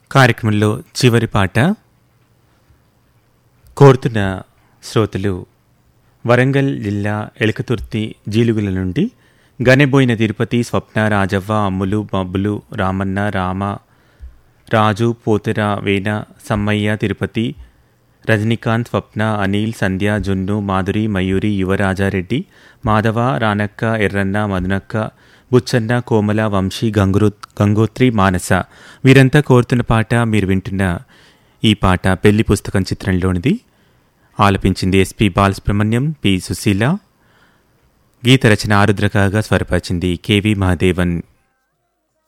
కార్యక్రమంలో చివరి పాట కోరుతున్న శ్రోతలు వరంగల్ జిల్లా ఎలకతుర్తి జీలుగుల నుండి గనెబోయిన తిరుపతి స్వప్న రాజవ్వ అమ్ములు బబ్బులు రామన్న రామ రాజు పోతెర వేణ సమ్మయ్య తిరుపతి రజనీకాంత్ స్వప్న అనిల్ సంధ్య జున్ను మాధురి మయూరి యువరాజారెడ్డి మాధవ రానక్క ఎర్రన్న మధునక్క బుచ్చన్న కోమల వంశీ గంగురు గంగోత్రి మానస వీరంతా కోరుతున్న పాట మీరు వింటున్న ఈ పాట పెళ్లి పుస్తకం చిత్రంలోనిది ఆలపించింది ఎస్పి బాలసుబ్రహ్మణ్యం పి సుశీల గీత రచన ఆరుద్రకగా స్వరపరిచింది కెవి మహాదేవన్